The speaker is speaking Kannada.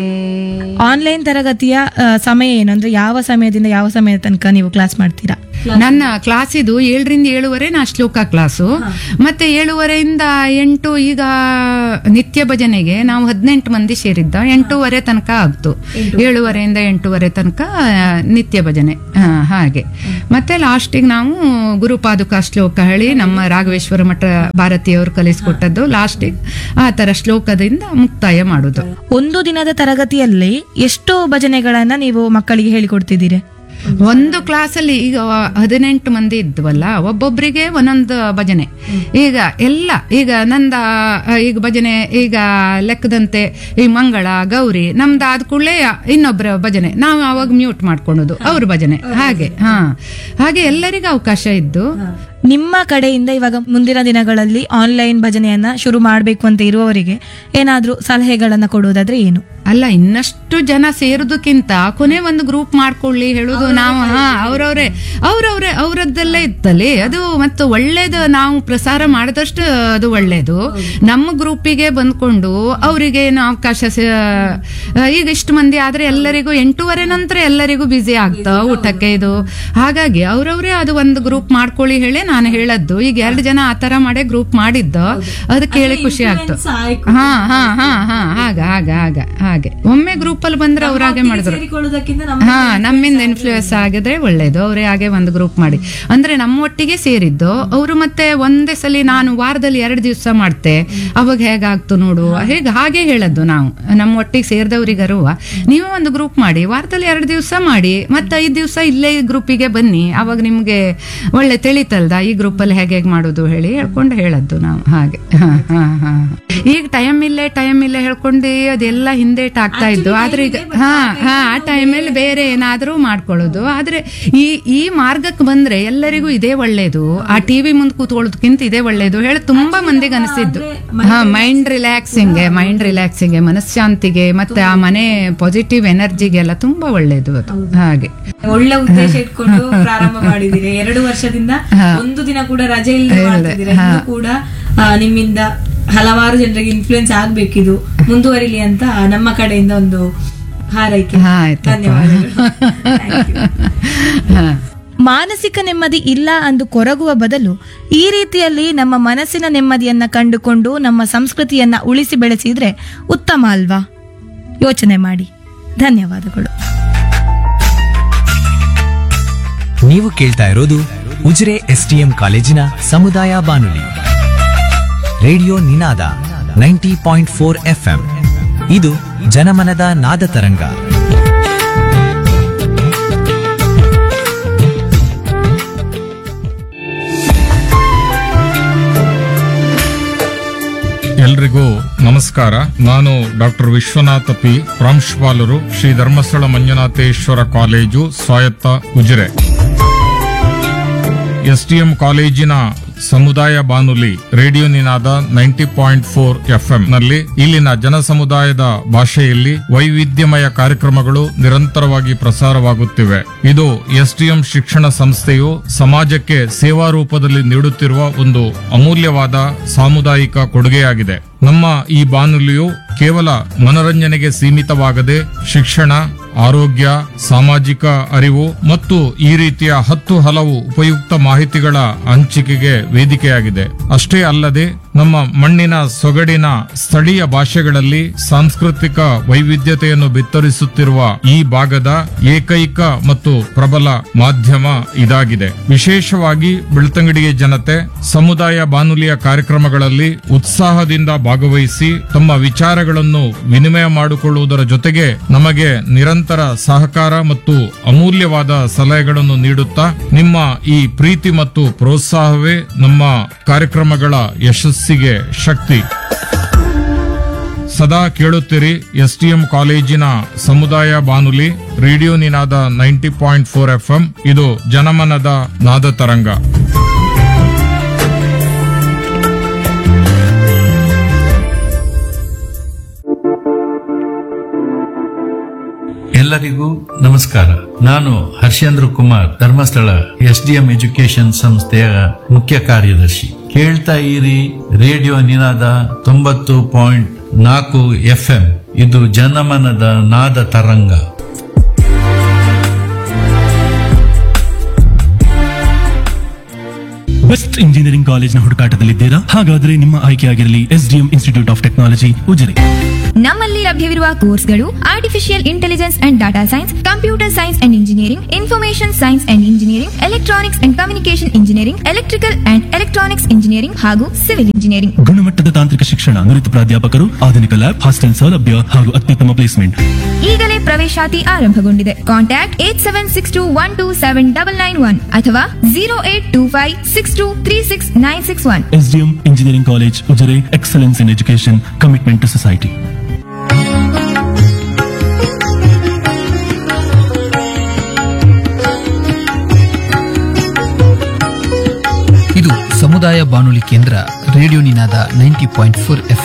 ಆನ್ಲೈನ್ ತರಗತಿಯ ಆ, ಸಮಯ ಏನು ಅಂದ್ರೆ ಯಾವ ಸಮಯದಿಂದ ಯಾವ ಸಮಯದ ತನಕ ನೀವು ಕ್ಲಾಸ್ ಮಾಡ್ತೀರಾ ನನ್ನ ಕ್ಲಾಸ್ ಇದು ಏಳರಿಂದ ಏಳುವರೆ ನಾ ಶ್ಲೋಕ ಕ್ಲಾಸು ಮತ್ತೆ ಏಳುವರೆಯಿಂದ ಎಂಟು ಈಗ ನಿತ್ಯ ಭಜನೆಗೆ ನಾವು ಹದಿನೆಂಟು ಮಂದಿ ಸೇರಿದ್ದ ಎಂಟೂವರೆ ತನಕ ಆಗ್ತು ಏಳುವರೆಯಿಂದ ಎಂಟೂವರೆ ತನಕ ಆ, ನಿತ್ಯ ಭಜನೆ ಆ, ಹಾಗೆ ಮತ್ತೆ ಲಾಸ್ಟಿಗೆ ನಾವು ಗುರುಪಾದುಕ ಶ್ಲೋಕ ಹೇಳಿ ನಮ್ಮ ರಾಘವೇಶ್ವರ ಮಠ ಭಾರತೀಯವರು ಕಲಿಸ್ಕೊಟ್ಟದ್ದು ಲಾಸ್ಟಿಗೆ ಆ ತರ ಶ್ಲೋಕದಿಂದ ಮುಕ್ತಾಯ ಮಾಡುದು ಒಂದು ದಿನದ ತರಗತಿಯಲ್ಲಿ ಎಷ್ಟು ಭಜನೆಗಳನ್ನ ನೀವು ಮಕ್ಕಳಿಗೆ ಹೇಳಿಕೊಡ್ತಿದ್ದೀರಿ ಒಂದು ಕ್ಲಾಸಲ್ಲಿ ಈಗ ಹದಿನೆಂಟು ಮಂದಿ ಇದ್ವಲ್ಲ ಒಬ್ಬೊಬ್ಬರಿಗೆ ಒಂದೊಂದು ಭಜನೆ ಈಗ ಎಲ್ಲ ಈಗ ನಂದ ಆ, ಈಗ ಭಜನೆ ಈಗ ಲೆಕ್ಕದಂತೆ ಈ ಮಂಗಳ ಗೌರಿ ನಮ್ದು ಆದ ಕೂಡಲೇ ಇನ್ನೊಬ್ಬರ ಭಜನೆ ನಾವು ಅವಾಗ ಮ್ಯೂಟ್ ಮಾಡ್ಕೊಳೋದು ಅವ್ರ ಭಜನೆ ಹಾಗೆ ಹಾ ಹಾಗೆ ಎಲ್ಲರಿಗೂ ಅವಕಾಶ ಇದ್ದು ನಿಮ್ಮ ಕಡೆಯಿಂದ ಇವಾಗ ಮುಂದಿನ ದಿನಗಳಲ್ಲಿ ಆನ್ಲೈನ್ ಭಜನೆಯನ್ನ ಶುರು ಮಾಡಬೇಕು ಅಂತ ಇರುವವರಿಗೆ ಏನಾದ್ರೂ ಸಲಹೆಗಳನ್ನ ಕೊಡುವುದಾದ್ರೆ ಏನು ಅಲ್ಲ ಇನ್ನಷ್ಟು ಜನ ಸೇರೋದಕ್ಕಿಂತ ಕೊನೆ ಒಂದು ಗ್ರೂಪ್ ಮಾಡ್ಕೊಳ್ಳಿ ಹೇಳುದು ನಾವು ಹಾ ಅವ್ರವ್ರೆ ಅವ್ರವ್ರೆ ಅವರದ್ದಲ್ಲೇ ಇತ್ತಲ್ಲಿ ಅದು ಮತ್ತು ಒಳ್ಳೇದು ನಾವು ಪ್ರಸಾರ ಮಾಡಿದಷ್ಟು ಅದು ಒಳ್ಳೇದು ನಮ್ಮ ಗ್ರೂಪಿಗೆ ಬಂದ್ಕೊಂಡು ಅವರಿಗೆ ಏನು ಅವಕಾಶ ಸ- ಆ, ಈಗ ಇಷ್ಟು ಮಂದಿ ಆದ್ರೆ ಎಲ್ಲರಿಗೂ ಎಂಟೂವರೆ ನಂತರ ಎಲ್ಲರಿಗೂ ಬ್ಯುಸಿ ಆಗ್ತಾ ಊಟಕ್ಕೆ ಇದು ಹಾಗಾಗಿ ಅವ್ರವ್ರೇ ಅದು ಒಂದು ಗ್ರೂಪ್ ಮಾಡ್ಕೊಳ್ಳಿ ಹೇಳಿ ನಾನು ಹೇಳದ್ದು ಈಗ ಎರಡು ಜನ ಆ ತರ ಮಾಡೇ ಗ್ರೂಪ್ ಮಾಡಿದ್ದು ಅದು ಕೇಳಿ ಖುಷಿ ಆಗ್ತು ಹಾ ಹಾ ಹಾ ಹಾ ಆಗ ಆಗ ಆಗ ಹಾಗೆ ಒಮ್ಮೆ ಗ್ರೂಪ್ ಅಲ್ಲಿ ಬಂದ್ರೆ ಅವ್ರ ಹಾಗೆ ಮಾಡಿದ್ರು ಹಾ ನಮ್ಮಿಂದ ಇನ್ಫ್ಲೂಯೆನ್ಸ್ ಆಗಿದ್ರೆ ಒಳ್ಳೇದು ಅವರೇ ಹಾಗೆ ಒಂದು ಗ್ರೂಪ್ ಮಾಡಿ ಅಂದ್ರೆ ನಮ್ಮ ಒಟ್ಟಿಗೆ ಸೇರಿದ್ದು ಅವರು ಮತ್ತೆ ಒಂದೇ ಸಲ ನಾನು ವಾರದಲ್ಲಿ ಎರಡು ದಿವಸ ಮಾಡ್ತೆ ಅವಾಗ ಹೇಗಾಗ್ತು ನೋಡು ಹೇಗೆ ಹಾಗೆ ಹೇಳದ್ದು ನಾವು ನಮ್ಮ ಒಟ್ಟಿಗೆ ಸೇರಿದವರಿಗರುವ ನೀವು ಒಂದು ಗ್ರೂಪ್ ಮಾಡಿ ವಾರದಲ್ಲಿ ಎರಡು ದಿವಸ ಮಾಡಿ ಮತ್ತೆ ಐದು ದಿವಸ ಇಲ್ಲೇ ಗ್ರೂಪಿಗೆ ಬನ್ನಿ ಅವಾಗ ನಿಮ್ಗೆ ಒಳ್ಳೆ ತಿಳಿತಲ್ದ ಈ ಗ್ರೂಪ್ ಅಲ್ಲಿ ಹೇಗೆ ಹೇಗೆ ಮಾಡೋದು ಹೇಳಿ ಹೇಳ್ಕೊಂಡು ಹೇಳದ್ದು ನಾವು ಹಾಗೆ ಹಾ, ಹಾ, ಹಾ. ಈಗ ಟೈಮ್ ಇಲ್ಲೇ ಟೈಮ್ ಇಲ್ಲೇ ಹೇಳ್ಕೊಂಡು ಅದೆಲ್ಲ ಹಿಂದೇಟ್ ಆಗ್ತಾ ಇದ್ದು ಆದ್ರೆ ಈಗ ಹಾ ಹಾ ಆ ಟೈಮಲ್ಲಿ ಬೇರೆ ಏನಾದ್ರೂ ಮಾಡ್ಕೊಳ್ಳೋದು ಆದ್ರೆ ಈ ಈ ಮಾರ್ಗಕ್ಕೆ ಬಂದ್ರೆ ಎಲ್ಲರಿಗೂ ಇದೇ ಒಳ್ಳೇದು ಆ ಟಿವಿ ಮುಂದೆ ಕೂತ್ಕೊಳ್ಳೋದಕ್ಕಿಂತ ಇದೇ ಒಳ್ಳೇದು ಹೇಳಿ ತುಂಬಾ ಮಂದಿಗೆ ಅನಿಸಿದ್ದು ಹಾ ಮೈಂಡ್ ರಿಲ್ಯಾಕ್ಸಿಂಗ್ ಮೈಂಡ್ ರಿಲ್ಯಾಕ್ಸಿಂಗ್ ಮನಃಶಾಂತಿಗೆ ಮತ್ತೆ ಆ ಮನೆ ಪಾಸಿಟಿವ್ ಎನರ್ಜಿಗೆಲ್ಲ ತುಂಬಾ ಒಳ್ಳೇದು ಅದು ಹಾಗೆ ಒಳ್ಳೆ ಉದ್ದೇಶ ಇಟ್ಕೊಂಡು ಪ್ರಾರಂಭ ಮಾಡಿದಿರಿ ಎರಡು ವರ್ಷದಿಂದ ಒಂದು ದಿನ ಕೂಡ ರಜೆ ಇಲ್ಲದೆ ಮಾಡ್ತಿದ್ದೀರಾ ಇನ್ನು ಕೂಡ ಆ, ನಿಮ್ಮಿಂದ ಹಲವಾರು ಜನರಿಗೆ ಇನ್ಫ್ಲೂಯೆನ್ಸ್ ಆಗ್ಬೇಕಿದು ಮುಂದುವರಿಲಿ ಅಂತ ನಮ್ಮ ಕಡೆಯಿಂದ ಒಂದು ಹಾರೈಕೆ ಹಾ ಆಯ್ತು ಧನ್ಯವಾದಗಳು Thank you. ಹಾ ಮಾನಸಿಕ ನೆಮ್ಮದಿ ಇಲ್ಲ ಅಂದು ಕೊರಗುವ ಬದಲು ಈ ರೀತಿಯಲ್ಲಿ ನಮ್ಮ ಮನಸ್ಸಿನ ನೆಮ್ಮದಿಯನ್ನ ಕಂಡುಕೊಂಡು ನಮ್ಮ ಸಂಸ್ಕೃತಿಯನ್ನ ಉಳಿಸಿ ಬೆಳೆಸಿದ್ರೆ ಉತ್ತಮ ಅಲ್ವಾ ಯೋಚನೆ ಮಾಡಿ ಧನ್ಯವಾದಗಳು ನೀವು ಕೇಳ್ತಾ ಇರೋದು ಉಜಿರೆ ಎಸ್ಟಿಎಂ ಕಾಲೇಜಿನ ಸಮುದಾಯ ಬಾನುಲಿ radio Ninada ninety point four FM ಇದು ಜನಮನದ ನಾದ ತರಂಗ ಎಲ್ರಿಗೂ ನಮಸ್ಕಾರ ನಾನು ಡಾಕ್ಟರ್ ವಿಶ್ವನಾಥ ಪಿ ಪ್ರಾಂಶುಪಾಲರು ಶ್ರೀ ಧರ್ಮಸ್ಥಳ ಮಂಜುನಾಥೇಶ್ವರ ಕಾಲೇಜು ಸ್ವಾಯತ್ತ ಉಜಿರೆ ಎಸ್ಟಿಎಂ ಕಾಲೇಜಿನ ಸಮುದಾಯ ಬಾನುಲಿ radio Ninada ninety point four FM ನಲ್ಲಿ ಇಲ್ಲಿನ ಜನ ಸಮುದಾಯದ ಭಾಷೆಯಲ್ಲಿ ವೈವಿಧ್ಯಮಯ ಕಾರ್ಯಕ್ರಮಗಳು ನಿರಂತರವಾಗಿ ಪ್ರಸಾರವಾಗುತ್ತಿವೆ ಇದು ಎಸ್ಟಿಎಂ ಶಿಕ್ಷಣ ಸಂಸ್ಥೆಯು ಸಮಾಜಕ್ಕೆ ಸೇವಾ ರೂಪದಲ್ಲಿ ನೀಡುತ್ತಿರುವ ಒಂದು ಅಮೂಲ್ಯವಾದ ಸಾಮುದಾಯಿಕ ಕೊಡುಗೆಯಾಗಿದೆ ನಮ್ಮ ಈ ಬಾನುಲಿಯು ಕೇವಲ ಮನರಂಜನೆಗೆ ಸೀಮಿತವಾಗದೆ ಶಿಕ್ಷಣ ಆರೋಗ್ಯ ಸಾಮಾಜಿಕ ಅರಿವು ಮತ್ತು ಈ ರೀತಿಯ ಹತ್ತು ಹಲವು ಉಪಯುಕ್ತ ಮಾಹಿತಿಗಳ ಹಂಚಿಕೆಗೆ ವೇದಿಕೆಯಾಗಿದೆ ಅಷ್ಟೇ ಅಲ್ಲದೆ ನಮ್ಮ ಮಣ್ಣಿನ ಸೊಗಡಿನ ಸ್ಥಳೀಯ ಭಾಷೆಗಳಲ್ಲಿ ಸಾಂಸ್ಕೃತಿಕ ವೈವಿಧ್ಯತೆಯನ್ನು ಬಿತ್ತರಿಸುತ್ತಿರುವ ಈ ಭಾಗದ ಏಕೈಕ ಮತ್ತು ಪ್ರಬಲ ಮಾಧ್ಯಮ ಇದಾಗಿದೆ ವಿಶೇಷವಾಗಿ ಬೆಳ್ತಂಗಡಿಯ ಜನತೆ ಸಮುದಾಯ ಬಾನುಲಿಯ ಕಾರ್ಯಕ್ರಮಗಳಲ್ಲಿ ಉತ್ಸಾಹದಿಂದ ಭಾಗವಹಿಸಿ ತಮ್ಮ ವಿಚಾರಗಳನ್ನು ವಿನಿಮಯ ಮಾಡಿಕೊಳ್ಳುವುದರ ಜೊತೆಗೆ ನಮಗೆ ನಿರಂತರ ಸಹಕಾರ ಮತ್ತು ಅಮೂಲ್ಯವಾದ ಸಲಹೆಗಳನ್ನು ನೀಡುತ್ತಾ ನಿಮ್ಮ ಈ ಪ್ರೀತಿ ಮತ್ತು ಪ್ರೋತ್ಸಾಹವೇ ನಮ್ಮ ಕಾರ್ಯಕ್ರಮಗಳ ಯಶಸ್ಸಿಗೆ ಶಕ್ತಿ ಸದಾ ಕೇಳುತ್ತೀರಿ ಎಸ್ಟಿಎಂ ಕಾಲೇಜಿನ ಸಮುದಾಯ ಬಾನುಲಿ radio Ninada ninety point four FM ಇದು ಜನಮನದ ನಾದ ತರಂಗ ಎಲ್ಲರಿಗೂ ನಮಸ್ಕಾರ ನಾನು Harshendra Kumar Dharmasthala S D M education ಸಂಸ್ಥೆಯ ಮುಖ್ಯ ಕಾರ್ಯದರ್ಶಿ ಕೇಳ್ತಾ ಇರಿ ರೇಡಿಯೋ ನಿನಾದ ತೊಂಬತ್ತು ಪಾಯಿಂಟ್ ನಾಲ್ಕು ಎಫ್ ಇದು ಜನಮನದ ನಾದ ತರಂಗ ಬೆಸ್ಟ್ ಇಂಜಿನಿಯರಿಂಗ್ ಕಾಲೇಜ್ನ ಹುಡುಕಾಟದಲ್ಲಿದ್ದೀರಾ ಹಾಗಾದ್ರೆ ನಿಮ್ಮ ಆಯ್ಕೆಯಾಗಿರಲಿ SDM institute of technology Ujire ನಮ್ಮಲ್ಲಿ ಲಭ್ಯವಿರುವ ಕೋರ್ಸ್ಗಳು artificial intelligence and data science computer science and engineering information science and engineering electronics and communication engineering electrical and electronics engineering ಹಾಗೂ ಸಿವಿಲ್ ಇಂಜಿನಿಯರಿಂಗ್ ಗುಣಮಟ್ಟದ ತಾಂತ್ರಿಕ ಶಿಕ್ಷಣ ನುರಿತ ಪ್ರಾಧ್ಯಾಪಕರು ಆಧುನಿಕ ಲ್ಯಾಬ್ ಹಾಸ್ಟೆಲ್ ಸೌಲಭ್ಯ ಹಾಗೂ ಅತ್ಯುತ್ತಮ ಪ್ಲೇಸ್ಮೆಂಟ್ ಈಗಲೇ ಪ್ರವೇಶಾತಿ ಆರಂಭಗೊಂಡಿದೆ contact eight seven six two one two seven double nine one ಅಥವಾ zero eight two five six two three six nine six one SDM engineering college Ujire excellence in education commitment to society ಇದು ಸಮುದಾಯ ಬಾನುಲಿ ಕೇಂದ್ರ radio Ninada ninety point four F